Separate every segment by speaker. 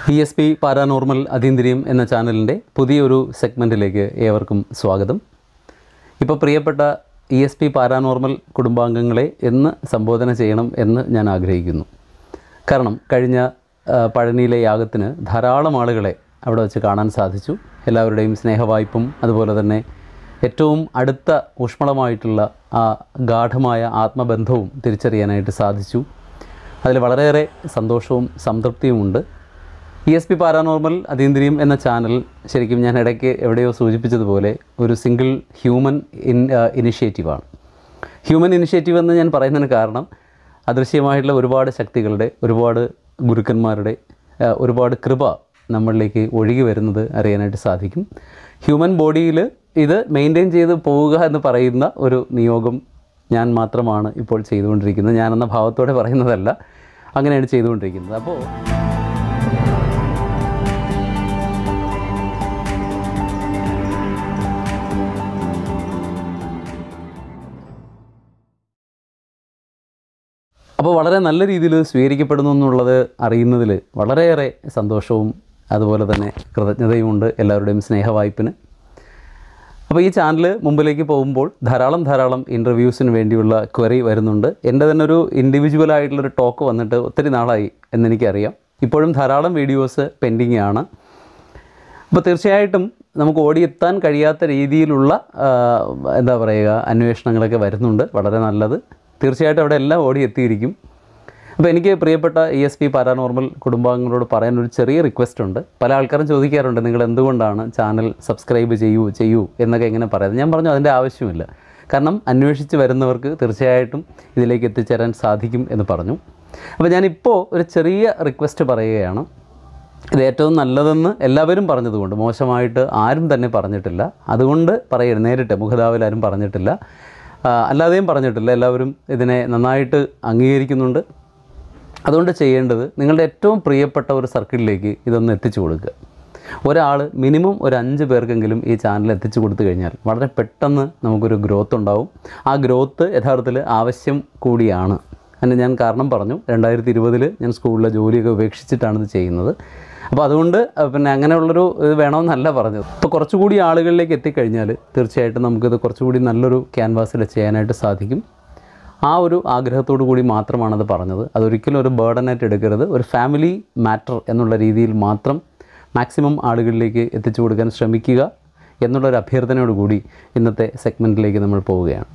Speaker 1: P S P paranormal അതീന്ദ്രിയം എന്ന ചാനലിൻ്റെ പുതിയൊരു സെഗ്മെൻറ്റിലേക്ക് ഏവർക്കും സ്വാഗതം ഇപ്പോൾ പ്രിയപ്പെട്ട ഇ എസ് പി പാരാനോർമൽ കുടുംബാംഗങ്ങളെ എന്ന് സംബോധന ചെയ്യണം എന്ന് ഞാൻ ആഗ്രഹിക്കുന്നു കാരണം കഴിഞ്ഞ ആ, പഴനിയിലെ യാഗത്തിന് ധാരാളം ആളുകളെ അവിടെ വെച്ച് കാണാൻ സാധിച്ചു എല്ലാവരുടെയും സ്നേഹവായ്പും അതുപോലെ തന്നെ ഏറ്റവും അടുത്ത ഊഷ്മളമായിട്ടുള്ള ആ ഗാഠമായ ആത്മബന്ധവും തിരിച്ചറിയാനായിട്ട് സാധിച്ചു അതിൽ വളരെയേറെ സന്തോഷവും സംതൃപ്തിയുമുണ്ട് ഇ എസ് പി പാരാനോർമൽ അതീന്ദ്രിയം എന്ന ചാനൽ ശരിക്കും ഞാൻ ഇടയ്ക്ക് എവിടെയോ സൂചിപ്പിച്ചതുപോലെ ഒരു സിംഗിൾ ഹ്യൂമൻ ഇൻ ഇനിഷ്യേറ്റീവാണ് ഹ്യൂമൻ ഇനിഷ്യേറ്റീവ് എന്ന് ഞാൻ പറയുന്നതിന് കാരണം അദൃശ്യമായിട്ടുള്ള ഒരുപാട് ശക്തികളുടെ ഒരുപാട് ഗുരുക്കന്മാരുടെ ആ, ഒരുപാട് കൃപ നമ്മളിലേക്ക് ഒഴുകി വരുന്നത് അറിയാനായിട്ട് സാധിക്കും ഹ്യൂമൻ ബോഡിയിൽ ഇത് മെയിൻറ്റെയിൻ ചെയ്ത് പോവുക എന്ന് പറയുന്ന ഒരു നിയോഗം ഞാൻ മാത്രമാണ് ഇപ്പോൾ ചെയ്തുകൊണ്ടിരിക്കുന്നത് ഞാനെന്ന ഭാവത്തോടെ പറയുന്നതല്ല അങ്ങനെയാണ് ചെയ്തുകൊണ്ടിരിക്കുന്നത് അപ്പോൾ അപ്പോൾ വളരെ നല്ല രീതിയിൽ സ്വീകരിക്കപ്പെടുന്നു എന്നുള്ളത് അറിയുന്നതിൽ വളരെയേറെ സന്തോഷവും അതുപോലെ തന്നെ കൃതജ്ഞതയുമുണ്ട് എല്ലാവരുടെയും സ്നേഹവായ്പിന് അപ്പോൾ ഈ ചാനൽ മുമ്പിലേക്ക് പോകുമ്പോൾ ധാരാളം ധാരാളം ഇൻ്റർവ്യൂസിന് വേണ്ടിയുള്ള ക്വറി വരുന്നുണ്ട് എൻ്റെ തന്നെ ഒരു ഇൻഡിവിജ്വൽ ആയിട്ടുള്ളൊരു ടോക്ക് വന്നിട്ട് ഒത്തിരി നാളായി എന്നെനിക്കറിയാം ഇപ്പോഴും ധാരാളം വീഡിയോസ് പെൻഡിങ് ആണ് അപ്പോൾ തീർച്ചയായിട്ടും നമുക്ക് ഓടിയെത്താൻ കഴിയാത്ത രീതിയിലുള്ള ആ, എന്താ പറയുക അന്വേഷണങ്ങളൊക്കെ വരുന്നുണ്ട് വളരെ നല്ലത് തീർച്ചയായിട്ടും അവിടെ എല്ലാം ഓടിയെത്തിയിരിക്കും അപ്പോൾ എനിക്ക് പ്രിയപ്പെട്ട ഇ എസ് പി പാരാനോർമൽ കുടുംബാംഗങ്ങളോട് പറയാൻ ഒരു ചെറിയ റിക്വസ്റ്റ് ഉണ്ട് പല ആൾക്കാരും ചോദിക്കാറുണ്ട് നിങ്ങൾ എന്തുകൊണ്ടാണ് ചാനൽ സബ്സ്ക്രൈബ് ചെയ്യൂ ചെയ്യൂ എന്നൊക്കെ എങ്ങനെ പറയുന്നത് ഞാൻ പറഞ്ഞു അതിൻ്റെ ആവശ്യമില്ല കാരണം അന്വേഷിച്ച് വരുന്നവർക്ക് തീർച്ചയായിട്ടും ഇതിലേക്ക് എത്തിച്ചേരാൻ സാധിക്കും എന്ന് പറഞ്ഞു അപ്പോൾ ഞാനിപ്പോൾ ഒരു ചെറിയ റിക്വസ്റ്റ് പറയുകയാണ് ഇത് ഏറ്റവും നല്ലതെന്ന് എല്ലാവരും പറഞ്ഞതുകൊണ്ട് മോശമായിട്ട് ആരും തന്നെ പറഞ്ഞിട്ടില്ല അതുകൊണ്ട് പറയരുത് നേരിട്ട് മുഖതാവിൽ ആരും പറഞ്ഞിട്ടില്ല ആ, അല്ലാതെയും പറഞ്ഞിട്ടില്ല എല്ലാവരും ഇതിനെ നന്നായിട്ട് അംഗീകരിക്കുന്നുണ്ട് അതുകൊണ്ട് ചെയ്യേണ്ടത് നിങ്ങളുടെ ഏറ്റവും പ്രിയപ്പെട്ട ഒരു സർക്കിളിലേക്ക് ഇതൊന്ന് എത്തിച്ചു കൊടുക്കുക ഒരാൾ മിനിമം ഒരു അഞ്ച് പേർക്കെങ്കിലും ഈ ചാനൽ എത്തിച്ചു കൊടുത്തു കഴിഞ്ഞാൽ വളരെ പെട്ടെന്ന് നമുക്കൊരു ഗ്രോത്ത് ഉണ്ടാവും ആ ഗ്രോത്ത് യഥാർത്ഥത്തിൽ ആവശ്യം കൂടിയാണ് അതിന് ഞാൻ കാരണം പറഞ്ഞു രണ്ടായിരത്തി ഇരുപതിൽ ഞാൻ സ്കൂളിലെ ജോലിയൊക്കെ ഉപേക്ഷിച്ചിട്ടാണ് ഇത് ചെയ്യുന്നത് അപ്പോൾ അതുകൊണ്ട് അഹ് പിന്നെ അങ്ങനെയുള്ളൊരു ഇത് വേണമെന്നല്ല പറഞ്ഞത് ഇപ്പോൾ കുറച്ചുകൂടി ആളുകളിലേക്ക് എത്തിക്കഴിഞ്ഞാൽ തീർച്ചയായിട്ടും നമുക്കിത് കുറച്ചുകൂടി നല്ലൊരു ക്യാൻവാസിൽ ചെയ്യാനായിട്ട് സാധിക്കും ആ ഒരു ആഗ്രഹത്തോടു കൂടി മാത്രമാണത് പറഞ്ഞത് അതൊരിക്കലും ഒരു ബേർഡനായിട്ട് എടുക്കരുത് ഒരു ഫാമിലി മാറ്റർ എന്നുള്ള രീതിയിൽ മാത്രം മാക്സിമം ആളുകളിലേക്ക് എത്തിച്ചു കൊടുക്കാൻ ശ്രമിക്കുക എന്നുള്ളൊരു അഭ്യർത്ഥനയോടുകൂടി ഇന്നത്തെ സെഗ്മെൻറ്റിലേക്ക് നമ്മൾ പോവുകയാണ്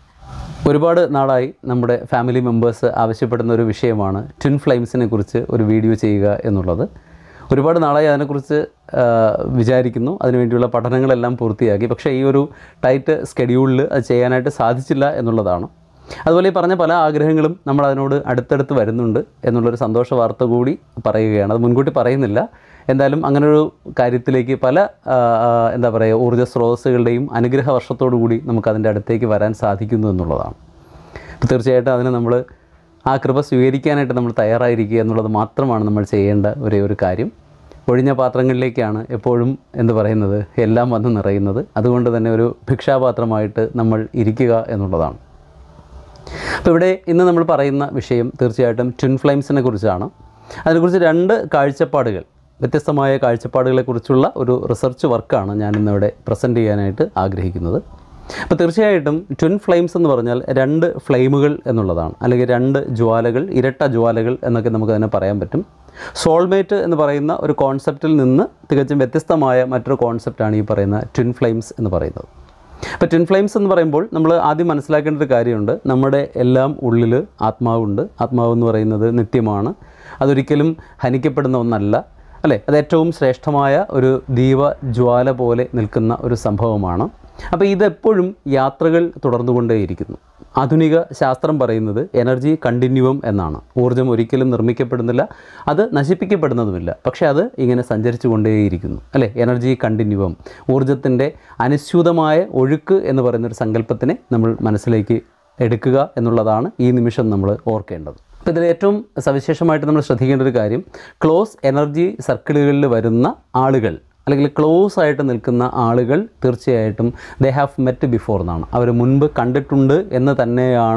Speaker 1: ഒരുപാട് നാളായി നമ്മുടെ ഫാമിലി മെമ്പേഴ്സ് ആവശ്യപ്പെടുന്ന ഒരു വിഷയമാണ് ട്വിൻ ഫ്ലെയിംസിനെ കുറിച്ച് ഒരു വീഡിയോ ചെയ്യുക എന്നുള്ളത് ഒരുപാട് നാളായി അതിനെക്കുറിച്ച് ആ, വിചാരിക്കുന്നു അതിനുവേണ്ടിയുള്ള പഠനങ്ങളെല്ലാം പൂർത്തിയാക്കി പക്ഷേ ഈ ഒരു ടൈറ്റ് സ്കെഡ്യൂളിൽ അത് ചെയ്യാനായിട്ട് സാധിച്ചില്ല എന്നുള്ളതാണ് അതുപോലെ ഈ പറഞ്ഞ പല ആഗ്രഹങ്ങളും നമ്മൾ അതിനോട് അടുത്തടുത്ത് വരുന്നുണ്ട് എന്നുള്ളൊരു സന്തോഷ വാർത്ത കൂടി പറയുകയാണ് അത് മുൻകൂട്ടി പറയുന്നില്ല എന്തായാലും അങ്ങനൊരു കാര്യത്തിലേക്ക് പല ആ, ആ, എന്താ പറയുക ഊർജ്ജ സ്രോതസ്സുകളുടെയും അനുഗ്രഹ വർഷത്തോടു കൂടി നമുക്ക് അതിൻ്റെ അടുത്തേക്ക് വരാൻ സാധിക്കുന്നു എന്നുള്ളതാണ് അപ്പോൾ തീർച്ചയായിട്ടും അതിന് നമ്മൾ ആ കൃപ സ്വീകരിക്കാനായിട്ട് നമ്മൾ തയ്യാറായിരിക്കുക എന്നുള്ളത് മാത്രമാണ് നമ്മൾ ചെയ്യേണ്ട ഒരേ ഒരു കാര്യം ഒഴിഞ്ഞ പാത്രങ്ങളിലേക്കാണ് എപ്പോഴും എന്ത് പറയുന്നത് എല്ലാം വന്ന് നിറയുന്നത് അതുകൊണ്ട് തന്നെ ഒരു ഭിക്ഷാപാത്രമായിട്ട് നമ്മൾ ഇരിക്കുക എന്നുള്ളതാണ് അപ്പോൾ ഇവിടെ ഇന്ന് നമ്മൾ പറയുന്ന വിഷയം തീർച്ചയായിട്ടും ട്വിൻ ഫ്ലെയിംസിനെ കുറിച്ചാണ് അതിനെക്കുറിച്ച് രണ്ട് കാഴ്ചപ്പാടുകൾ വ്യത്യസ്തമായ കാഴ്ചപ്പാടുകളെക്കുറിച്ചുള്ള ഒരു റിസർച്ച് വർക്കാണ് ഞാൻ ഇന്നിവിടെ പ്രസൻറ്റ് ചെയ്യാനായിട്ട് ആഗ്രഹിക്കുന്നത് അപ്പോൾ തീർച്ചയായിട്ടും ട്വിൻ ഫ്ലെയിംസ് എന്ന് പറഞ്ഞാൽ രണ്ട് ഫ്ലെയിമുകൾ എന്നുള്ളതാണ് അല്ലെങ്കിൽ രണ്ട് ജ്വാലകൾ ഇരട്ട ജ്വാലകൾ എന്നൊക്കെ നമുക്ക് അതിനെ പറയാൻ പറ്റും സോൾമേറ്റ് എന്ന് പറയുന്ന ഒരു കോൺസെപ്റ്റിൽ നിന്ന് തികച്ചും വ്യത്യസ്തമായ മറ്റൊരു കോൺസെപ്റ്റാണ് ഈ പറയുന്ന ട്വിൻ ഫ്ലെയിംസ് എന്ന് പറയുന്നത് അപ്പോൾ ട്വിൻ ഫ്ലെയിംസ് എന്ന് പറയുമ്പോൾ നമ്മൾ ആദ്യം മനസ്സിലാക്കേണ്ട ഒരു കാര്യമുണ്ട് നമ്മുടെ എല്ലാം ഉള്ളിൽ ആത്മാവുണ്ട് ആത്മാവ് എന്ന് പറയുന്നത് നിത്യമാണ് അതൊരിക്കലും ഹനിക്കപ്പെടുന്ന ഒന്നല്ല അല്ലേ അത് ഏറ്റവും ശ്രേഷ്ഠമായ ഒരു ദീപജ്വാല പോലെ നിൽക്കുന്ന ഒരു സംഭവമാണ് അപ്പോൾ ഇതെപ്പോഴും യാത്രകൾ തുടർന്നുകൊണ്ടേയിരിക്കുന്നു ആധുനിക ശാസ്ത്രം പറയുന്നത് എനർജി കണ്ടിന്യൂവം എന്നാണ് ഊർജ്ജം ഒരിക്കലും നിർമ്മിക്കപ്പെടുന്നില്ല അത് നശിപ്പിക്കപ്പെടുന്നതുമില്ല പക്ഷേ അത് ഇങ്ങനെ സഞ്ചരിച്ചു കൊണ്ടേയിരിക്കുന്നു അല്ലേ എനർജി കണ്ടിന്യൂവം ഊർജ്ജത്തിൻ്റെ അനുസ്യൂതമായ ഒഴുക്ക് എന്ന് പറയുന്നൊരു സങ്കല്പത്തിനെ നമ്മൾ മനസ്സിലേക്ക് എടുക്കുക എന്നുള്ളതാണ് ഈ നിമിഷം നമ്മൾ ഓർക്കേണ്ടത് അപ്പോൾ ഇതിൽ ഏറ്റവും സവിശേഷമായിട്ട് നമ്മൾ ശ്രദ്ധിക്കേണ്ട ഒരു കാര്യം ക്ലോസ് എനർജി സർക്കിളുകളിൽ വരുന്ന ആളുകൾ അല്ലെങ്കിൽ ക്ലോസ് ആയിട്ട് നിൽക്കുന്ന ആളുകൾ തീർച്ചയായിട്ടും ദേ ഹാവ് മെറ്റ് ബിഫോർ എന്നാണ് അവർ മുൻപ് കണ്ടിട്ടുണ്ട് എന്ന് തന്നെയാണ്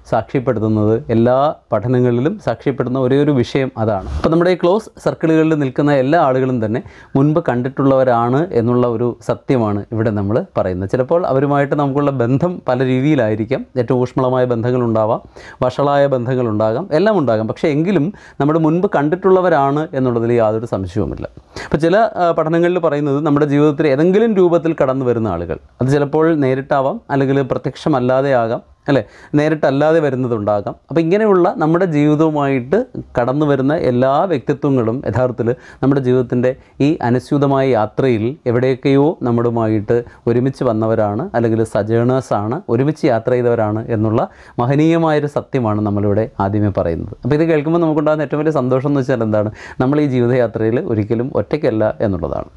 Speaker 1: സാക്ഷ്യപ്പെടുത്തുന്നത് എല്ലാ പഠനങ്ങളിലും സാക്ഷ്യപ്പെടുന്ന ഒരേ ഒരു വിഷയം അതാണ് അപ്പോൾ നമ്മുടെ ഈ ക്ലോസ് സർക്കിളുകളിൽ നിൽക്കുന്ന എല്ലാ ആളുകളും തന്നെ മുൻപ് കണ്ടിട്ടുള്ളവരാണ് എന്നുള്ള ഒരു സത്യമാണ് ഇവിടെ നമ്മൾ പറയുന്നത് ചിലപ്പോൾ അവരുമായിട്ട് നമുക്കുള്ള ബന്ധം പല രീതിയിലായിരിക്കാം ഏറ്റവും ഊഷ്മളമായ ബന്ധങ്ങളുണ്ടാവാം വഷളായ ബന്ധങ്ങളുണ്ടാകാം എല്ലാം ഉണ്ടാകാം പക്ഷേ എങ്കിലും നമ്മുടെ മുൻപ് കണ്ടിട്ടുള്ളവരാണ് എന്നുള്ളതിൽ യാതൊരു സംശയവുമില്ല അപ്പോൾ ചില ആ, പഠനങ്ങളിൽ പറയുന്നത് നമ്മുടെ ജീവിതത്തിൽ ഏതെങ്കിലും രൂപത്തിൽ കടന്നു വരുന്ന ആളുകൾ അത് ചിലപ്പോൾ നേരിട്ടാവാം അല്ലെങ്കിൽ പ്രത്യക്ഷമല്ലാതെ ആകാം അല്ലേ നേരിട്ടല്ലാതെ വരുന്നതുണ്ടാകാം അപ്പോൾ ഇങ്ങനെയുള്ള നമ്മുടെ ജീവിതവുമായിട്ട് കടന്നു വരുന്ന എല്ലാ വ്യക്തിത്വങ്ങളും യഥാർത്ഥത്തിൽ നമ്മുടെ ജീവിതത്തിൻ്റെ ഈ അനുസ്യൂതമായ യാത്രയിൽ എവിടെയൊക്കെയോ നമ്മുടെയുമായിട്ട് ഒരുമിച്ച് വന്നവരാണ് അല്ലെങ്കിൽ സജേണേഴ്സാണ് ഒരുമിച്ച് യാത്ര ചെയ്തവരാണ് എന്നുള്ള മഹനീയമായൊരു സത്യമാണ് നമ്മളിവിടെ ആദ്യമേ പറയുന്നത് അപ്പോൾ ഇത് കേൾക്കുമ്പോൾ നമുക്കുണ്ടാകുന്ന ഏറ്റവും വലിയ സന്തോഷം എന്ന് വെച്ചാൽ എന്താണ് നമ്മൾ ഈ ജീവിതയാത്രയിൽ ഒരിക്കലും ഒറ്റയ്ക്കല്ല എന്നുള്ളതാണ്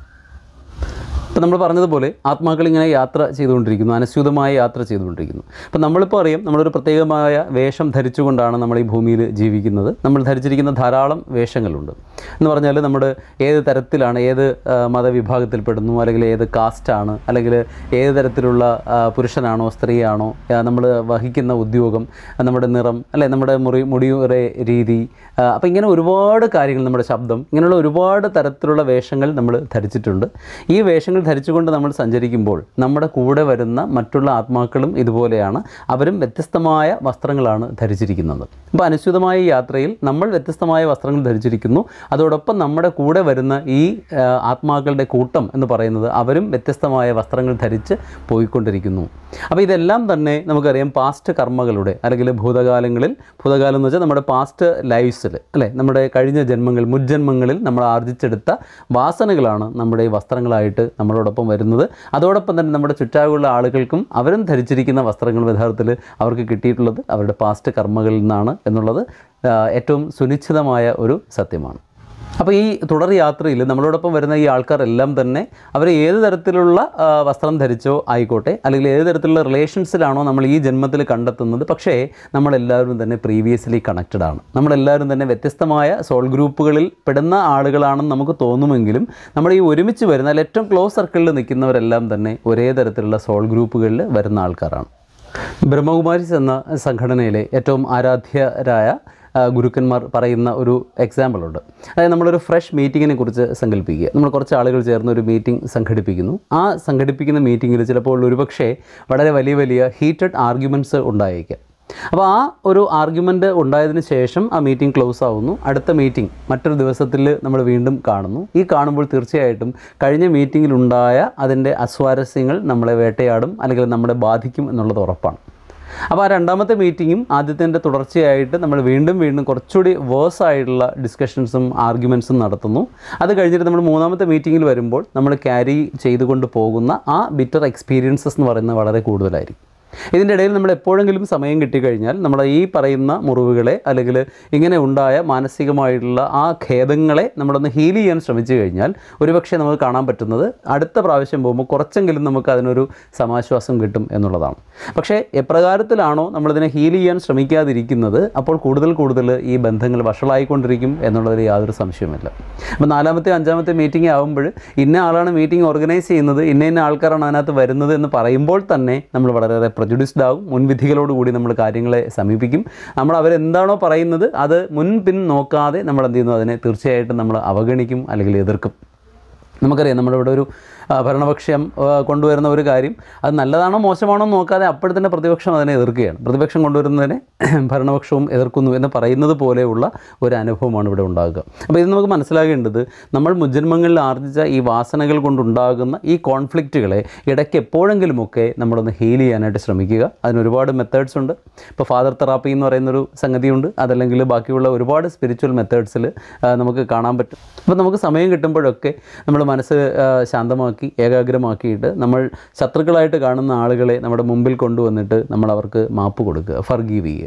Speaker 1: ഇപ്പം നമ്മൾ പറഞ്ഞതുപോലെ ആത്മാക്കൾ ഇങ്ങനെ യാത്ര ചെയ്തുകൊണ്ടിരിക്കുന്നു അനസ്യൂതമായ യാത്ര ചെയ്തുകൊണ്ടിരിക്കുന്നു അപ്പം നമ്മളിപ്പോൾ അറിയാം നമ്മളൊരു പ്രത്യേകമായ വേഷം ധരിച്ചുകൊണ്ടാണ് നമ്മൾ ഈ ഭൂമിയിൽ ജീവിക്കുന്നത് നമ്മൾ ധരിച്ചിരിക്കുന്ന ധാരാളം വേഷങ്ങളുണ്ട് എന്ന് പറഞ്ഞാൽ നമ്മുടെ ഏത് തരത്തിലാണ് ഏത് ആ, മതവിഭാഗത്തിൽപ്പെടുന്നു അല്ലെങ്കിൽ ഏത് കാസ്റ്റാണ് അല്ലെങ്കിൽ ഏത് തരത്തിലുള്ള ആ, പുരുഷനാണോ സ്ത്രീയാണോ നമ്മൾ വഹിക്കുന്ന ഉദ്യോഗം ആ, നമ്മുടെ നിറം അല്ലെ നമ്മുടെ മുറി മുടിയുടെ രീതി അപ്പോൾ ഇങ്ങനെ ഒരുപാട് കാര്യങ്ങൾ നമ്മുടെ ശബ്ദം ഇങ്ങനെയുള്ള ഒരുപാട് തരത്തിലുള്ള വേഷങ്ങൾ നമ്മൾ ധരിച്ചിട്ടുണ്ട് ഈ വേഷങ്ങൾ ധരിച്ചുകൊണ്ട് നമ്മൾ സഞ്ചരിക്കുമ്പോൾ നമ്മുടെ കൂടെ വരുന്ന മറ്റുള്ള ആത്മാക്കളും ഇതുപോലെയാണ് അവരും വ്യത്യസ്തമായ വസ്ത്രങ്ങളാണ് ധരിച്ചിരിക്കുന്നത് അപ്പോൾ അനുസ്യൂതമായ ഈ യാത്രയിൽ നമ്മൾ വ്യത്യസ്തമായ വസ്ത്രങ്ങൾ ധരിച്ചിരിക്കുന്നു അതോടൊപ്പം നമ്മുടെ കൂടെ വരുന്ന ഈ ആ, ആത്മാക്കളുടെ കൂട്ടം എന്ന് പറയുന്നത് അവരും വ്യത്യസ്തമായ വസ്ത്രങ്ങൾ ധരിച്ച് പോയിക്കൊണ്ടിരിക്കുന്നു അപ്പോൾ ഇതെല്ലാം തന്നെ നമുക്കറിയാം പാസ്റ്റ് കർമ്മകളുടെ അല്ലെങ്കിൽ ഭൂതകാലങ്ങളിൽ ഭൂതകാലം എന്ന് വെച്ചാൽ നമ്മുടെ പാസ്റ്റ് ലൈഫ്സിൽ അല്ലേ നമ്മുടെ കഴിഞ്ഞ ജന്മങ്ങൾ മുജ്ജന്മങ്ങളിൽ നമ്മൾ ആർജിച്ചെടുത്ത വാസനകളാണ് നമ്മുടെ ഈ വസ്ത്രങ്ങളായിട്ട് നമ്മളോടൊപ്പം വരുന്നത് അതോടൊപ്പം തന്നെ നമ്മുടെ ചുറ്റാകുള്ള ആളുകൾക്കും അവരും ധരിച്ചിരിക്കുന്ന വസ്ത്രങ്ങൾ യഥാർത്ഥത്തിൽ അവർക്ക് കിട്ടിയിട്ടുള്ളത് അവരുടെ പാസ്റ്റ് കർമ്മകളിൽ നിന്നാണ് എന്നുള്ളത് ആ, ഏറ്റവും സുനിശ്ചിതമായ ഒരു സത്യമാണ് അപ്പോൾ ഈ തുടർ യാത്രയിൽ നമ്മളോടൊപ്പം വരുന്ന ഈ ആൾക്കാരെല്ലാം തന്നെ അവർ ഏത് തരത്തിലുള്ള ആ, വസ്ത്രം ധരിച്ചോ ആയിക്കോട്ടെ അല്ലെങ്കിൽ ഏത് തരത്തിലുള്ള റിലേഷൻസിലാണോ നമ്മൾ ഈ ജന്മത്തിൽ കണ്ടെത്തുന്നത് പക്ഷേ നമ്മളെല്ലാവരും തന്നെ പ്രീവിയസ്ലി കണക്റ്റഡ് ആണ് നമ്മളെല്ലാവരും തന്നെ വ്യത്യസ്തമായ സോൾ ഗ്രൂപ്പുകളിൽ പെടുന്ന ആളുകളാണെന്ന് നമുക്ക് തോന്നുമെങ്കിലും നമ്മൾ ഈ ഒരുമിച്ച് വരുന്ന അല്ലെങ്കിൽ ഏറ്റവും ക്ലോസ് സർക്കിളിൽ നിൽക്കുന്നവരെല്ലാം തന്നെ ഒരേ തരത്തിലുള്ള സോൾ ഗ്രൂപ്പുകളിൽ വരുന്ന ആൾക്കാരാണ് ബ്രഹ്മകുമാരിസ് എന്ന സംഘടനയിലെ ഏറ്റവും ആരാധ്യരായ ആ, ഗുരുക്കന്മാർ പറയുന്ന ഒരു എക്സാമ്പിൾ ഉണ്ട് അതായത് നമ്മളൊരു ഫ്രഷ് മീറ്റിങ്ങിനെ കുറിച്ച് സങ്കല്പിക്കുക നമ്മൾ കുറച്ച് ആളുകൾ ചേർന്ന് ഒരു മീറ്റിംഗ് സംഘടിപ്പിക്കുന്നു ആ സംഘടിപ്പിക്കുന്ന മീറ്റിങ്ങിൽ ചിലപ്പോൾ ഒരുപക്ഷെ വളരെ വലിയ വലിയ ഹീറ്റഡ് ആർഗ്യുമെൻറ്റ്സ് ഉണ്ടായേക്കാം അപ്പോൾ ആ ഒരു ആർഗ്യുമെൻ്റ് ഉണ്ടായതിന് ശേഷം ആ മീറ്റിംഗ് ക്ലോസ് ആവുന്നു അടുത്ത മീറ്റിംഗ് മറ്റൊരു ദിവസത്തിൽ നമ്മൾ വീണ്ടും കാണുന്നു ഈ കാണുമ്പോൾ തീർച്ചയായിട്ടും കഴിഞ്ഞ മീറ്റിങ്ങിലുണ്ടായ അതിൻ്റെ അസ്വാരസ്യങ്ങൾ നമ്മളെ വേട്ടയാടും അല്ലെങ്കിൽ നമ്മളെ ബാധിക്കും എന്നുള്ളത് ഉറപ്പാണ് അപ്പോൾ ആ രണ്ടാമത്തെ മീറ്റിങ്ങും ആദ്യത്തിൻ്റെ തുടർച്ചയായിട്ട് നമ്മൾ വീണ്ടും വീണ്ടും കുറച്ചുകൂടി വേഴ്സ് ആയിട്ടുള്ള ഡിസ്കഷൻസും ആർഗ്യുമെൻസും നടത്തുന്നു അത് കഴിഞ്ഞിട്ട് നമ്മൾ മൂന്നാമത്തെ മീറ്റിങ്ങിൽ വരുമ്പോൾ നമ്മൾ ക്യാരി ചെയ്തുകൊണ്ട് പോകുന്ന ആ ബിറ്റർ എക്സ്പീരിയൻസസ് എന്ന് പറയുന്നത് വളരെ കൂടുതലായിരിക്കും ഇതിൻ്റെ ഇടയിൽ നമ്മൾ എപ്പോഴെങ്കിലും സമയം കിട്ടിക്കഴിഞ്ഞാൽ നമ്മൾ ഈ പറയുന്ന മുറിവുകളെ അല്ലെങ്കിൽ ഇങ്ങനെ ഉണ്ടായ മാനസികമായിട്ടുള്ള ആ ഖേദങ്ങളെ നമ്മളൊന്ന് ഹീൽ ചെയ്യാൻ ശ്രമിച്ചു കഴിഞ്ഞാൽ ഒരുപക്ഷെ നമുക്ക് കാണാൻ പറ്റുന്നത് അടുത്ത പ്രാവശ്യം പോകുമ്പോൾ കുറച്ചെങ്കിലും നമുക്ക് അതിനൊരു സമാശ്വാസം കിട്ടും എന്നുള്ളതാണ് പക്ഷേ എപ്രകാരത്തിലാണോ നമ്മളിതിനെ ഹീൽ ചെയ്യാൻ ശ്രമിക്കാതിരിക്കുന്നത് അപ്പോൾ കൂടുതൽ കൂടുതൽ ഈ ബന്ധങ്ങൾ വഷളായിക്കൊണ്ടിരിക്കും എന്നുള്ളതിൽ യാതൊരു സംശയവുമില്ല അപ്പോൾ നാലാമത്തെ അഞ്ചാമത്തെ മീറ്റിംഗ് ആകുമ്പോൾ ഇന്ന ആളാണ് മീറ്റിംഗ് ഓർഗനൈസ് ചെയ്യുന്നത് ഇന്ന ഇന്ന ആൾക്കാരാണ് അതിനകത്ത് വരുന്നത് എന്ന് പറയുമ്പോൾ തന്നെ നമ്മൾ വളരെയേറെ പ്രജുഡിസ്ഡ് ആകും മുൻവിധികളോടുകൂടി നമ്മൾ കാര്യങ്ങളെ സമീപിക്കും നമ്മൾ അവരെന്താണോ പറയുന്നത് അത് മുൻപിൻ നോക്കാതെ നമ്മൾ എന്ത് ചെയ്യുന്നു അതിനെ തീർച്ചയായിട്ടും നമ്മൾ അവഗണിക്കും അല്ലെങ്കിൽ എതിർക്കും നമുക്കറിയാം നമ്മുടെ ഇവിടെ ഒരു ആ, ഭരണപക്ഷം ആ, കൊണ്ടുവരുന്ന ഒരു കാര്യം അത് നല്ലതാണോ മോശമാണോ എന്ന് നോക്കാതെ അപ്പോഴത്തെ തന്നെ പ്രതിപക്ഷം അതിനെ എതിർക്കുകയാണ് പ്രതിപക്ഷം കൊണ്ടുവരുന്നതിനെ ഭരണപക്ഷവും എതിർക്കുന്നു എന്ന് പറയുന്നത് പോലെയുള്ള ഒരു അനുഭവമാണ് ഇവിടെ ഉണ്ടാകുക അപ്പോൾ ഇത് നമുക്ക് മനസ്സിലാകേണ്ടത് നമ്മൾ മുജ്ജന്മങ്ങളിൽ ആർജിച്ച ഈ വാസനകൾ കൊണ്ടുണ്ടാകുന്ന ഈ കോൺഫ്ലിക്റ്റുകളെ ഇടയ്ക്ക് എപ്പോഴെങ്കിലുമൊക്കെ നമ്മളൊന്ന് ഹീൽ ചെയ്യാനായിട്ട് ശ്രമിക്കുക അതിന് ഒരുപാട് മെത്തേഡ്സ് ഉണ്ട് ഇപ്പോൾ ഫാദർ തെറാപ്പി എന്ന് പറയുന്നൊരു സംഗതിയുണ്ട് അതല്ലെങ്കിൽ ബാക്കിയുള്ള ഒരുപാട് സ്പിരിച്വൽ മെത്തേഡ്സിൽ നമുക്ക് കാണാൻ പറ്റും അപ്പോൾ നമുക്ക് സമയം കിട്ടുമ്പോഴൊക്കെ നമ്മൾ മനസ്സ് ആ, ശാന്തമാക്കി ഏകാഗ്രമാക്കിയിട്ട് നമ്മൾ ശത്രുക്കളായിട്ട് കാണുന്ന ആളുകളെ നമ്മുടെ മുമ്പിൽ കൊണ്ടുവന്നിട്ട് നമ്മൾ അവർക്ക് മാപ്പ് കൊടുക്കുക ഫർഗീവ് ചെയ്യുക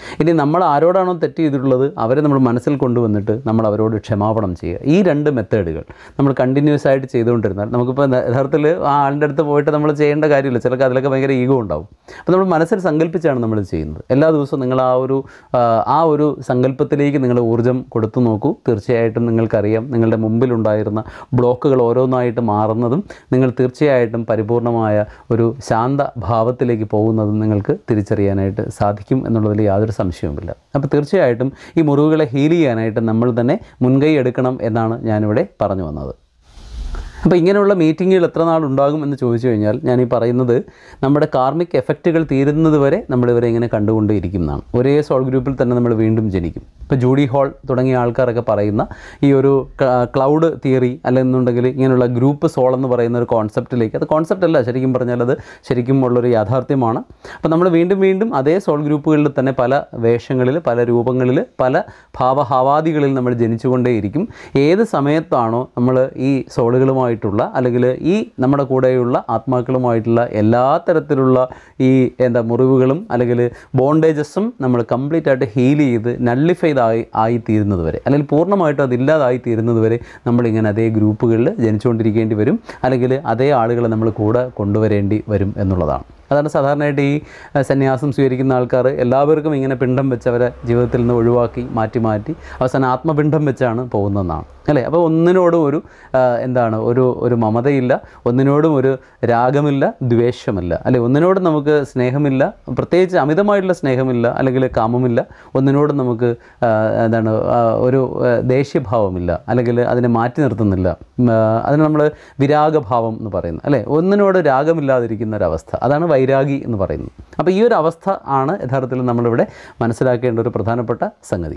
Speaker 1: ഇനി നമ്മൾ ആരോടാണോ തെറ്റ് ചെയ്തിട്ടുള്ളത് അവരെ നമ്മൾ മനസ്സിൽ കൊണ്ടുവന്നിട്ട് നമ്മൾ അവരോട് ക്ഷമാപണം ചെയ്യുക ഈ രണ്ട് മെത്തേഡുകൾ നമ്മൾ കണ്ടിന്യൂസ് ആയിട്ട് ചെയ്തുകൊണ്ടിരുന്നാൽ നമുക്കിപ്പോൾ യഥാ- യഥാർത്ഥത്തിൽ ആ ആളുടെ അടുത്ത് പോയിട്ട് നമ്മൾ ചെയ്യേണ്ട കാര്യമില്ല ചിലർക്ക് അതിലൊക്കെ ഭയങ്കര ഈഗോ ഉണ്ടാവും അപ്പോൾ നമ്മൾ മനസ്സിൽ സങ്കല്പിച്ചാണ് നമ്മൾ ചെയ്യുന്നത് എല്ലാ ദിവസവും നിങ്ങൾ ആ ഒരു ആ, ആ ഒരു സങ്കല്പത്തിലേക്ക് നിങ്ങൾ ഊർജ്ജം കൊടുത്തു നോക്കൂ തീർച്ചയായിട്ടും നിങ്ങൾക്കറിയാം നിങ്ങളുടെ മുമ്പിലുണ്ടായിരുന്ന ബ്ലോക്കുകൾ ഓരോന്നായിട്ട് മാറുന്നതും നിങ്ങൾ തീർച്ചയായിട്ടും പരിപൂർണമായ ഒരു ശാന്ത ഭാവത്തിലേക്ക് പോകുന്നതും നിങ്ങൾക്ക് തിരിച്ചറിയാനായിട്ട് സാധിക്കും എന്നുള്ളതിൽ യാതൊരു സംശയവുമില്ല അപ്പോൾ തീർച്ചയായിട്ടും ഈ മുറിവുകളെ ഹീൽ ചെയ്യാനായിട്ട് നമ്മൾ തന്നെ മുൻകൈ എടുക്കണം എന്നാണ് ഞാനിവിടെ പറഞ്ഞു വന്നത് അപ്പോൾ ഇങ്ങനെയുള്ള മീറ്റിങ്ങുകൾ എത്ര നാൾ ഉണ്ടാകും എന്ന് ചോദിച്ചു കഴിഞ്ഞാൽ ഞാൻ ഈ പറയുന്നത് നമ്മുടെ കാർമിക് എഫക്റ്റുകൾ തീരുന്നത് വരെ നമ്മളിവരെ ഇങ്ങനെ കണ്ടുകൊണ്ടേയിരിക്കും എന്നാണ് ഒരേ സോൾ ഗ്രൂപ്പിൽ തന്നെ നമ്മൾ വീണ്ടും ജനിക്കും ഇപ്പോൾ ജൂഡി ഹോൾ തുടങ്ങിയ ആൾക്കാരൊക്കെ പറയുന്ന ഈ ഒരു ക്ലൗഡ് തിയറി അല്ലെന്നുണ്ടെങ്കിൽ ഇങ്ങനെയുള്ള ഗ്രൂപ്പ് സോൾ എന്ന് പറയുന്ന ഒരു കോൺസെപ്റ്റിലേക്ക് അത് കോൺസെപ്റ്റ് അല്ല ശരിക്കും പറഞ്ഞാൽ അത് ശരിക്കും ഉള്ളൊരു യാഥാർത്ഥ്യമാണ് അപ്പോൾ നമ്മൾ വീണ്ടും വീണ്ടും അതേ സോൾ ഗ്രൂപ്പുകളിൽ തന്നെ പല വേഷങ്ങളിൽ പല രൂപങ്ങളിൽ പല ഭാവഹാവാദികളിൽ നമ്മൾ ജനിച്ചുകൊണ്ടേയിരിക്കും ഏത് സമയത്താണോ നമ്മൾ ഈ സോളുകളുമായിട്ടുള്ള അല്ലെങ്കിൽ ഈ നമ്മുടെ കൂടെയുള്ള ആത്മാക്കളുമായിട്ടുള്ള എല്ലാ തരത്തിലുള്ള ഈ എന്താ മുറിവുകളും അല്ലെങ്കിൽ ബോണ്ടേജസും നമ്മൾ കംപ്ലീറ്റ് ആയിട്ട് ഹീൽ ചെയ്ത് നള്ളിഫൈഡ് ആയി ആയിത്തീരുന്നത് വരെ അല്ലെങ്കിൽ പൂർണ്ണമായിട്ടും അതില്ലാതായി തീരുന്നത് വരെ നമ്മളിങ്ങനെ അതേ ഗ്രൂപ്പുകളിൽ ജനിച്ചുകൊണ്ടിരിക്കേണ്ടി വരും അല്ലെങ്കിൽ അതേ ആളുകളെ നമ്മൾ കൂടെ കൊണ്ടുവരേണ്ടി വരും എന്നുള്ളതാണ് അതാണ് സാധാരണയായിട്ട് ഈ അഹ്, സന്യാസം സ്വീകരിക്കുന്ന ആൾക്കാർ എല്ലാവർക്കും ഇങ്ങനെ പിണ്ടം വെച്ച് അവരെ ജീവിതത്തിൽ നിന്ന് ഒഴിവാക്കി മാറ്റി മാറ്റി അവസാനം ആത്മപിണ്ഡം വെച്ചാണ് പോകുന്നതെന്നാണ് അല്ലേ അപ്പോൾ ഒന്നിനോടും ഒരു ആ, എന്താണ് ഒരു ഒരു മമതയില്ല ഒന്നിനോടും ഒരു രാഗമില്ല ദ്വേഷമില്ല അല്ലെ ഒന്നിനോടും നമുക്ക് സ്നേഹമില്ല പ്രത്യേകിച്ച് അമിതമായിട്ടുള്ള സ്നേഹമില്ല അല്ലെങ്കിൽ കാമമില്ല ഒന്നിനോടും നമുക്ക് ആ, എന്താണ് ആ, ഒരു ആ, ദേഷ്യഭാവമില്ല അല്ലെങ്കിൽ അതിനെ മാറ്റി നിർത്തുന്നില്ല ഉം, ആ, അതിന് നമ്മൾ വിരാഗഭാവം എന്ന് പറയുന്നത് അല്ലേ ഒന്നിനോട് രാഗമില്ലാതിരിക്കുന്ന ഒരവസ്ഥ അതാണ് വൈരാഗി എന്ന് പറയുന്നത് അപ്പോൾ ഈ ഒരു അവസ്ഥ ആണ് യഥാർത്ഥത്തിൽ നമ്മളിവിടെ മനസ്സിലാക്കേണ്ട ഒരു പ്രധാനപ്പെട്ട സംഗതി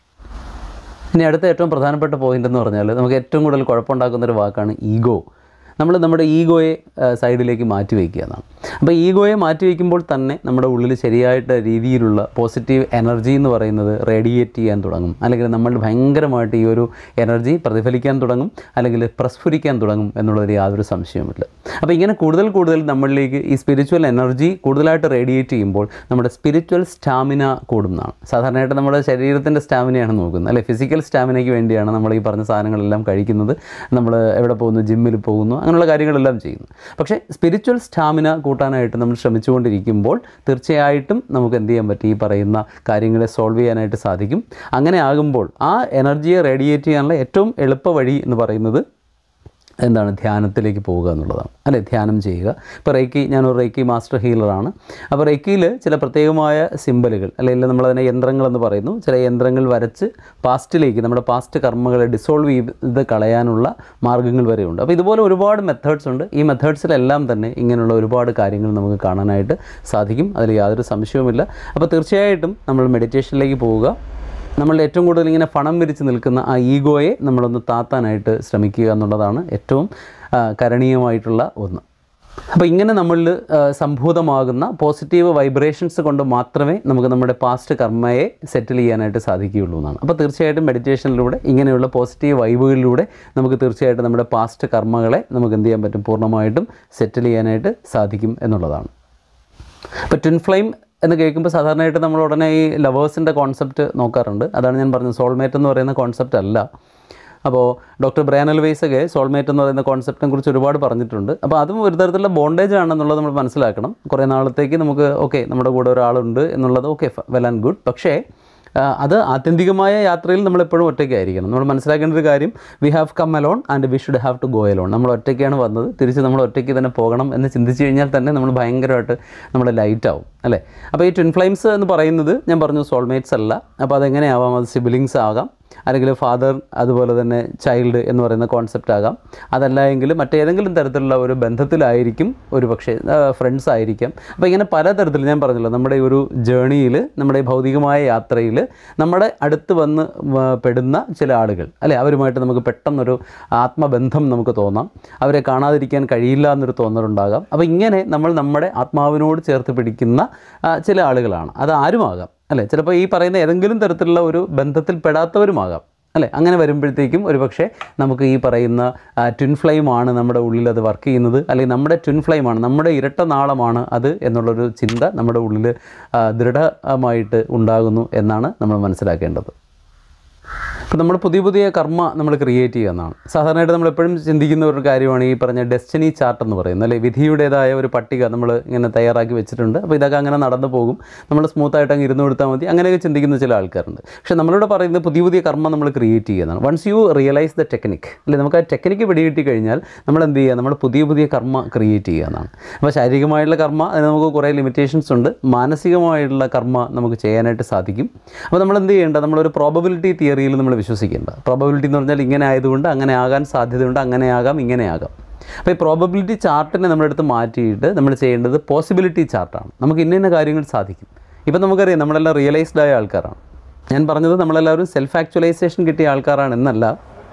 Speaker 1: ഇനി അടുത്ത ഏറ്റവും പ്രധാനപ്പെട്ട പോയിന്റ് എന്ന് പറഞ്ഞാൽ നമുക്ക് ഏറ്റവും കൂടുതൽ കുഴപ്പമുണ്ടാക്കുന്ന ഒരു വാക്കാണ് ഈഗോ നമ്മൾ നമ്മുടെ ഈഗോയെ ആ, സൈഡിലേക്ക് മാറ്റി വയ്ക്കുക എന്നാണ് അപ്പോൾ ഈഗോയെ മാറ്റി വയ്ക്കുമ്പോൾ തന്നെ നമ്മുടെ ഉള്ളിൽ ശരിയായിട്ട് രീതിയിലുള്ള പോസിറ്റീവ് എനർജി എന്ന് പറയുന്നത് റേഡിയേറ്റ് ചെയ്യാൻ തുടങ്ങും അല്ലെങ്കിൽ നമ്മൾ ഭയങ്കരമായിട്ട് ഈ ഒരു എനർജി പ്രതിഫലിക്കാൻ തുടങ്ങും അല്ലെങ്കിൽ പ്രസ്ഫുരിക്കാൻ തുടങ്ങും എന്നുള്ളതിൽ യാതൊരു സംശയവുമില്ല അപ്പോൾ ഇങ്ങനെ കൂടുതൽ കൂടുതൽ നമ്മളിലേക്ക് ഈ സ്പിരിച്വൽ എനർജി കൂടുതലായിട്ട് റേഡിയേറ്റ് ചെയ്യുമ്പോൾ നമ്മുടെ സ്പിരിച്വൽ സ്റ്റാമിന കൂടുന്നതാണ് സാധാരണയായിട്ട് നമ്മുടെ ശരീരത്തിൻ്റെ സ്റ്റാമിനയാണ് നോക്കുന്നത് അല്ലെ ഫിസിക്കൽ സ്റ്റാമിനയ്ക്ക് വേണ്ടിയാണ് നമ്മൾ ഈ പറഞ്ഞ സാധനങ്ങളെല്ലാം കഴിക്കുന്നത് നമ്മൾ എവിടെ പോകുന്നു ജിമ്മിൽ പോകുന്നു അങ്ങനെയുള്ള കാര്യങ്ങളെല്ലാം ചെയ്യുന്നു പക്ഷേ സ്പിരിച്വൽ സ്റ്റാമിന കൂട്ടാനായിട്ട് നമ്മൾ ശ്രമിച്ചുകൊണ്ടിരിക്കുമ്പോൾ തീർച്ചയായിട്ടും നമുക്ക് എന്ത് ചെയ്യാൻ പറ്റും ഈ പറയുന്ന കാര്യങ്ങളെ സോൾവ് ചെയ്യാനായിട്ട് സാധിക്കും അങ്ങനെ ആകുമ്പോൾ ആ എനർജിയെ റേഡിയേറ്റ് ചെയ്യാനുള്ള ഏറ്റവും എളുപ്പ വഴി എന്ന് പറയുന്നത് എന്താണ് ധ്യാനത്തിലേക്ക് പോവുക എന്നുള്ളതാണ് അല്ലെ ധ്യാനം ചെയ്യുക ഇപ്പോൾ റേക്കി ഞാനൊരു റേക്കി മാസ്റ്റർ ഹീലറാണ് അപ്പോൾ റേക്കിയിൽ ചില പ്രത്യേകമായ സിമ്പലുകൾ അല്ലെങ്കിൽ നമ്മളതിനെ യന്ത്രങ്ങളെന്ന് പറയുന്നു ചില യന്ത്രങ്ങൾ വരച്ച് പാസ്റ്റിലേക്ക് നമ്മുടെ പാസ്റ്റ് കർമ്മങ്ങളെ ഡിസോൾവ് ചെയ്ത് കളയാനുള്ള മാർഗ്ഗങ്ങൾ വരെയുണ്ട് അപ്പോൾ ഇതുപോലെ ഒരുപാട് മെത്തേഡ്സ് ഉണ്ട് ഈ മെത്തേഡ്സിലെല്ലാം തന്നെ ഇങ്ങനെയുള്ള ഒരുപാട് കാര്യങ്ങൾ നമുക്ക് കാണാനായിട്ട് സാധിക്കും അതിൽ യാതൊരു സംശയവുമില്ല അപ്പോൾ തീർച്ചയായിട്ടും നമ്മൾ മെഡിറ്റേഷനിലേക്ക് പോവുക നമ്മൾ ഏറ്റവും കൂടുതൽ ഇങ്ങനെ പണം വിരിച്ച് നിൽക്കുന്ന ആ ഈഗോയെ നമ്മളൊന്ന് താത്താനായിട്ട് ശ്രമിക്കുക എന്നുള്ളതാണ് ഏറ്റവും ആ, കരണീയമായിട്ടുള്ള ഒന്ന് അപ്പോൾ ഇങ്ങനെ നമ്മളിൽ ആ, സംഭൂതമാകുന്ന പോസിറ്റീവ് വൈബ്രേഷൻസ് കൊണ്ട് മാത്രമേ നമുക്ക് നമ്മുടെ പാസ്റ്റ് കർമ്മയെ സെറ്റിൽ ചെയ്യാനായിട്ട് സാധിക്കുകയുള്ളൂ എന്നാണ് അപ്പോൾ തീർച്ചയായിട്ടും മെഡിറ്റേഷനിലൂടെ ഇങ്ങനെയുള്ള പോസിറ്റീവ് വൈബുകളിലൂടെ നമുക്ക് തീർച്ചയായിട്ടും നമ്മുടെ പാസ്റ്റ് കർമ്മകളെ നമുക്ക് എന്ത് ചെയ്യാൻ പറ്റും പൂർണ്ണമായിട്ടും സെറ്റിൽ ചെയ്യാനായിട്ട് സാധിക്കും എന്നുള്ളതാണ് ഇപ്പോൾ ട്വിൻ ഫ്ലെയിം എന്ന് കേൾക്കുമ്പോൾ സാധാരണയായിട്ട് നമ്മൾ ഉടനെ ഈ ലവേഴ്സിൻ്റെ കോൺസെപ്റ്റ് നോക്കാറുണ്ട് അതാണ് ഞാൻ പറഞ്ഞത് സോൾമേറ്റ് എന്ന് പറയുന്ന കോൺസെപ്റ്റ് അല്ല അപ്പോൾ ഡോക്ടർ ബ്രയാനൽ വെയ്സൊക്കെ സോൾമേറ്റ് എന്ന് പറയുന്ന കോൺസെപ്റ്റിനെ കുറിച്ച് ഒരുപാട് പറഞ്ഞിട്ടുണ്ട് അപ്പോൾ അതും ഒരു തരത്തിലുള്ള ബോണ്ടേജ് ആണെന്നുള്ളത് നമ്മൾ മനസ്സിലാക്കണം കുറേ നാളത്തേക്ക് നമുക്ക് ഓക്കെ നമ്മുടെ കൂടെ ഒരാളുണ്ട് എന്നുള്ളത് ഓക്കെ വെൽ ആൻഡ് ഗുഡ് പക്ഷേ ആ, അത് ആത്യന്തികമായ യാത്രയിൽ നമ്മൾ എപ്പോഴും ഒറ്റയ്ക്കായിരിക്കണം നമ്മൾ മനസ്സിലാക്കേണ്ട ഒരു കാര്യം we have come alone and we should have to go alone നമ്മൾ ഒറ്റയ്ക്കാണ് വന്നത് തിരിച്ച് നമ്മൾ ഒറ്റയ്ക്ക് തന്നെ പോകണം എന്ന് ചിന്തിച്ച് കഴിഞ്ഞാൽ തന്നെ നമ്മൾ ഭയങ്കരമായിട്ട് നമ്മൾ ലൈറ്റ് ആവും അല്ലേ അപ്പോൾ ഈ ട്വിൻ ഫ്ലെയിംസ് എന്ന് പറയുന്നത് ഞാൻ പറഞ്ഞു സോൾമേറ്റ്സ് അല്ല അപ്പോൾ അതെങ്ങനെയാവാം അത് സിബിലിങ്സ് ആകാം അല്ലെങ്കിൽ ഫാദർ അതുപോലെ തന്നെ ചൈൽഡ് എന്ന് പറയുന്ന കോൺസെപ്റ്റ് ആകാം അതല്ല എങ്കിൽ മറ്റേതെങ്കിലും തരത്തിലുള്ള ഒരു ബന്ധത്തിലായിരിക്കും ഒരു പക്ഷേ ഫ്രണ്ട്സ് ആയിരിക്കാം അപ്പോൾ ഇങ്ങനെ പലതരത്തിൽ ഞാൻ പറഞ്ഞല്ലോ നമ്മുടെ ഈ ഒരു ജേണിയിൽ നമ്മുടെ ഈ ഭൗതികമായ യാത്രയിൽ നമ്മുടെ അടുത്ത് വന്ന് വ- പെടുന്ന ചില ആളുകൾ അല്ലേ അവരുമായിട്ട് നമുക്ക് പെട്ടെന്നൊരു ആത്മബന്ധം നമുക്ക് തോന്നാം അവരെ കാണാതിരിക്കാൻ കഴിയില്ല എന്നൊരു തോന്നലുണ്ടാകാം അപ്പോൾ ഇങ്ങനെ നമ്മൾ നമ്മുടെ ആത്മാവിനോട് ചേർത്ത് പിടിക്കുന്ന ആ, ചില ആളുകളാണ് അത് ആരുമാകാം അല്ലേ ചിലപ്പോൾ ഈ പറയുന്ന ഏതെങ്കിലും തരത്തിലുള്ള ഒരു ബന്ധത്തിൽ പെടാത്തവരുമാകാം അല്ലേ അങ്ങനെ വരുമ്പോഴത്തേക്കും ഒരു പക്ഷേ നമുക്ക് ഈ പറയുന്ന ട്വിൻ ഫ്ലെയിമാണ് നമ്മുടെ ഉള്ളിൽ അത് വർക്ക് ചെയ്യുന്നത് അല്ലെങ്കിൽ നമ്മുടെ ട്വിൻ ഫ്ലെയിമാണ് നമ്മുടെ ഇരട്ട നാളമാണ് അത് എന്നുള്ളൊരു ചിന്ത നമ്മുടെ ഉള്ളിൽ ആ, ദൃഢമായിട്ട് ഉണ്ടാകുന്നു എന്നാണ് നമ്മൾ മനസ്സിലാക്കേണ്ടത് അപ്പോൾ നമ്മൾ പുതിയ പുതിയ കർമ്മ നമ്മൾ ക്രിയേറ്റ് ചെയ്യുക എന്നാണ് സാധാരണയായിട്ട് നമ്മൾ എപ്പോഴും ചിന്തിക്കുന്ന ഒരു കാര്യമാണ് ഈ പറഞ്ഞ ഡെസ്റ്റിനി ചാർട്ട് എന്ന് പറയുന്നത് അല്ലെ വിധിയുടേതായ ഒരു പട്ടിക നമ്മൾ ഇങ്ങനെ തയ്യാറാക്കി വെച്ചിട്ടുണ്ട് അപ്പോൾ ഇതൊക്കെ അങ്ങനെ നടന്നു പോകും നമ്മൾ സ്മൂത്തായിട്ട് അങ്ങ് ഇരുന്ന് കൊടുത്താൽ മതി അങ്ങനെയൊക്കെ ചിന്തിക്കുന്ന ചില ആൾക്കാരുണ്ട് പക്ഷേ നമ്മളിവിടെ പറയുന്നത് പുതിയ പുതിയ കർമ്മ നമ്മൾ ക്രിയേറ്റ് ചെയ്യുന്നതാണ് once you realise the technique അല്ലെ നമുക്ക് ആ ടെക്നിക്ക് പിടികിട്ടി കഴിഞ്ഞാൽ നമ്മൾ എന്ത് ചെയ്യുക നമ്മൾ പുതിയ പുതിയ കർമ്മ ക്രിയേറ്റ് ചെയ്യുക എന്നാണ് അപ്പോൾ ശാരീരികമായിട്ടുള്ള കർമ്മ അതിന് നമുക്ക് കുറേ ലിമിറ്റേഷൻസ് ഉണ്ട് മാനസികമായിട്ടുള്ള കർമ്മ നമുക്ക് ചെയ്യാനായിട്ട് സാധിക്കും അപ്പോൾ നമ്മൾ എന്ത് ചെയ്യേണ്ടത് നമ്മളൊരു പ്രോബബിലിറ്റി തിയറിയിൽ നമ്മൾ വിശ്വസിക്കേണ്ട പ്രോബബിലിറ്റി എന്ന് പറഞ്ഞാൽ ഇങ്ങനെ ആയതുകൊണ്ട് അങ്ങനെ ആകാൻ സാധ്യതയുണ്ട് അങ്ങനെ ആകാം ഇങ്ങനെ ആകാം അപ്പോൾ ഈ പ്രോബബിലിറ്റി ചാർട്ടിനെ നമ്മളെടുത്ത് മാറ്റിയിട്ട് നമ്മൾ ചെയ്യേണ്ടത് പോസിബിലിറ്റി ചാർട്ടാണ് നമുക്ക് ഇന്ന ഇന്ന കാര്യങ്ങൾ സാധിക്കും ഇപ്പം നമുക്കറിയാം നമ്മളെല്ലാം റിയലൈസ്ഡ് ആയ ആൾക്കാരാണ് ഞാൻ പറഞ്ഞത് നമ്മളെല്ലാവരും സെൽഫ് ആക്ച്വലൈസേഷൻ കിട്ടിയ ആൾക്കാരാണ് എന്നല്ല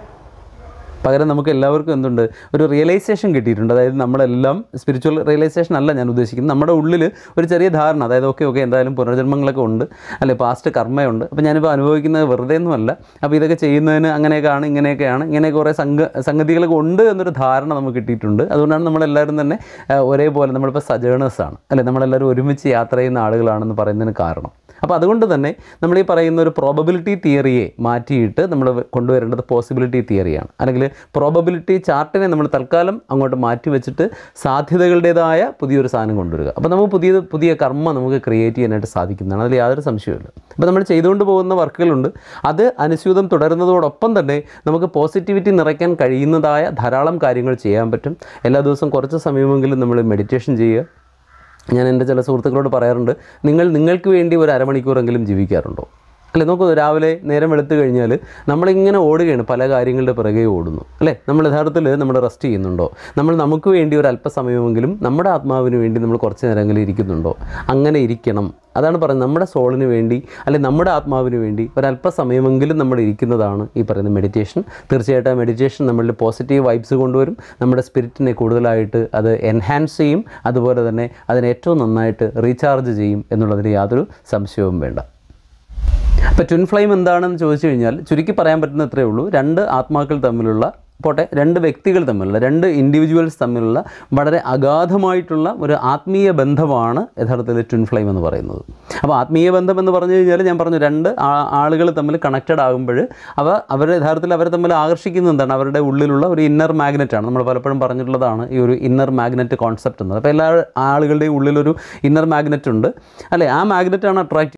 Speaker 1: പകരം നമുക്ക് എല്ലാവർക്കും എന്തുണ്ട് ഒരു റിയലൈസേഷൻ കിട്ടിയിട്ടുണ്ട് അതായത് നമ്മളെല്ലാം സ്പിരിച്വൽ റിയലൈസേഷൻ അല്ല ഞാൻ ഉദ്ദേശിക്കുന്നത് നമ്മുടെ ഉള്ളിൽ ഒരു ചെറിയ ധാരണ അതായത് ഓക്കെ ഓക്കെ എന്തായാലും പുനർജന്മങ്ങളൊക്കെ ഉണ്ട് അല്ലെ പാസ്റ്റ് കർമ്മയുണ്ട് അപ്പോൾ ഞാനിപ്പോൾ അനുഭവിക്കുന്നത് വെറുതെ ഒന്നുമല്ല അപ്പോൾ ഇതൊക്കെ ചെയ്യുന്നതിന് അങ്ങനെയൊക്കെയാണ് ഇങ്ങനെയൊക്കെയാണ് ഇങ്ങനെ കുറേ സംഘ സംഗതികളൊക്കെ ഉണ്ട് എന്നൊരു ധാരണ നമുക്ക് കിട്ടിയിട്ടുണ്ട് അതുകൊണ്ടാണ് നമ്മളെല്ലാവരും തന്നെ ആ, ഒരേപോലെ നമ്മളിപ്പോൾ സജേണേഴ്സാണ് അല്ലെ നമ്മളെല്ലാവരും ഒരുമിച്ച് യാത്ര ചെയ്യുന്ന ആളുകളാണെന്ന് പറയുന്നതിന് കാരണം അപ്പോൾ അതുകൊണ്ട് തന്നെ നമ്മൾ ഈ പറയുന്ന ഒരു പ്രോബബിലിറ്റി തിയറിയെ മാറ്റിയിട്ട് നമ്മൾ കൊണ്ടുവരേണ്ടത് പോസിബിലിറ്റി തിയറിയാണ് അല്ലെങ്കിൽ പ്രോബബിലിറ്റി ചാർട്ടിനെ നമ്മൾ തൽക്കാലം അങ്ങോട്ട് മാറ്റി വെച്ചിട്ട് സാധ്യതകളുടേതായ പുതിയൊരു സാധനം കൊണ്ടുവരിക അപ്പോൾ നമുക്ക് പുതിയ പുതിയ കർമ്മ നമുക്ക് ക്രിയേറ്റ് ചെയ്യാനായിട്ട് സാധിക്കുന്നതാണ് അതിൽ യാതൊരു സംശയമില്ല അപ്പോൾ നമ്മൾ ചെയ്തുകൊണ്ട് പോകുന്ന വർക്കുകളുണ്ട് അത് അനുസ്യൂതം തുടരുന്നതോടൊപ്പം തന്നെ നമുക്ക് പോസിറ്റിവിറ്റി നിറയ്ക്കാൻ കഴിയുന്നതായ ധാരാളം കാര്യങ്ങൾ ചെയ്യാൻ പറ്റും എല്ലാ ദിവസവും കുറച്ച് സമയമെങ്കിലും നമ്മൾ മെഡിറ്റേഷൻ ചെയ്യുക ഞാൻ എൻ്റെ ചില സുഹൃത്തുക്കളോട് പറയാറുണ്ട് നിങ്ങൾ നിങ്ങൾക്ക് വേണ്ടി ഒരു അരമണിക്കൂറെങ്കിലും ജീവിക്കാറുണ്ടോ അല്ലെ നോക്കൂ രാവിലെ നേരം വെളുത്ത് കഴിഞ്ഞാൽ നമ്മളിങ്ങനെ ഓടുകയാണ് പല കാര്യങ്ങളുടെ പിറകെ ഓടുന്നു അല്ലേ നമ്മൾ യഥാർത്ഥത്തിൽ നമ്മൾ റെസ്റ്റ് ചെയ്യുന്നുണ്ടോ നമ്മൾ നമുക്ക് വേണ്ടി ഒരു അല്പസമയമെങ്കിലും നമ്മുടെ ആത്മാവിന് വേണ്ടി നമ്മൾ കുറച്ച് നേരമെങ്കിലും ഇരിക്കുന്നുണ്ടോ അങ്ങനെ ഇരിക്കണം അതാണ് പറയുന്നത് നമ്മുടെ സോളിന് വേണ്ടി അല്ലെങ്കിൽ നമ്മുടെ ആത്മാവിന് വേണ്ടി ഒരല്പസമയമെങ്കിലും നമ്മൾ ഇരിക്കുന്നതാണ് ഈ പറയുന്ന മെഡിറ്റേഷൻ തീർച്ചയായിട്ടും ആ മെഡിറ്റേഷൻ നമ്മളിൽ പോസിറ്റീവ് വൈബ്സ് കൊണ്ടുവരും നമ്മുടെ സ്പിരിറ്റിനെ കൂടുതലായിട്ട് അത് എൻഹാൻസ് ചെയ്യും അതുപോലെ തന്നെ അതിനെ ഏറ്റവും നന്നായിട്ട് റീചാർജ് ചെയ്യും എന്നുള്ളതിന് യാതൊരു സംശയവും വേണ്ട അപ്പോൾ ട്വിൻ ഫ്ലെയിം എന്താണെന്ന് ചോദിച്ചു കഴിഞ്ഞാൽ ചുരുക്കി പറയാൻ പറ്റുന്ന ഇത്രയേ ഉള്ളൂ രണ്ട് ആത്മാക്കൾ തമ്മിലുള്ള പോട്ടെ രണ്ട് വ്യക്തികൾ തമ്മിലുള്ള രണ്ട് ഇൻഡിവിജ്വൽസ് തമ്മിലുള്ള വളരെ അഗാധമായിട്ടുള്ള ഒരു ആത്മീയ ബന്ധമാണ് യഥാർത്ഥത്തിൽ ട്വിൻ ഫ്ലെയിം എന്ന് പറയുന്നത് അപ്പോൾ ആത്മീയ ബന്ധം എന്ന് പറഞ്ഞു കഴിഞ്ഞാൽ ഞാൻ പറഞ്ഞു രണ്ട് ആ- ആളുകൾ തമ്മിൽ കണക്റ്റഡ് ആകുമ്പോൾ അവ അവർ യഥാർത്ഥത്തിൽ അവരെ തമ്മിൽ ആകർഷിക്കുന്നത് എന്താണ് അവരുടെ ഉള്ളിലുള്ള ഒരു ഇന്നർ മാഗ്നറ്റാണ് നമ്മൾ പലപ്പോഴും പറഞ്ഞിട്ടുള്ളതാണ് ഈ ഒരു ഇന്നർ മാഗ്നറ്റ് കോൺസെപ്റ്റ് എന്നത് അപ്പോൾ എല്ലാ ആളുകളുടെയും ഉള്ളിലൊരു ഇന്നർ മാഗ്നറ്റ് ഉണ്ട് അല്ലേ ആ മാഗ്നറ്റാണ് അട്രാക്ട്